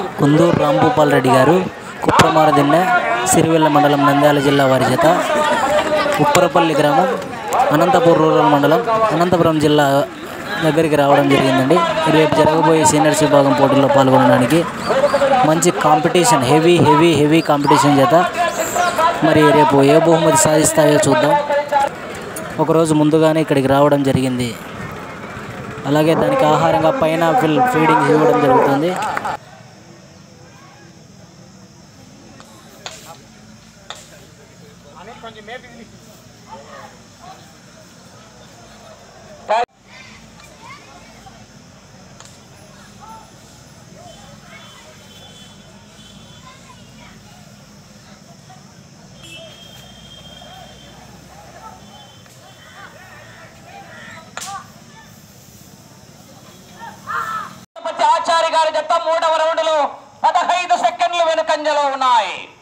కుందూరు రాంభూపాల్ రెడ్డి గారు కుప్రమారదిన్నె సిరివెల్ల మండలం నంద్యాల జిల్లా వారి చేత ఉప్పరపల్లి గ్రామం అనంతపూర్ రూరల్ మండలం అనంతపురం జిల్లా దగ్గరికి రావడం జరిగిందండి రేపు జరగబోయే సీనియర్స్ విభాగం పోటీల్లో పాల్గొనడానికి మంచి competition heavy heavy heavy competition చేత మరి రేపు ఏ బహుమతి సాధిస్తాయో చూద్దాం ఒకరోజు ముందుగానే ఇక్కడికి రావడం జరిగింది అలాగే దానికి ఆహారంగా పైనాపిల్ ఫీడింగ్ ఇవ్వడం జరుగుతుంది తిరుపతి ఆచార్య గారి జత మూడవ రౌండ్లో పదహైదు సెకండ్లు వెనుకంజలో ఉన్నాయి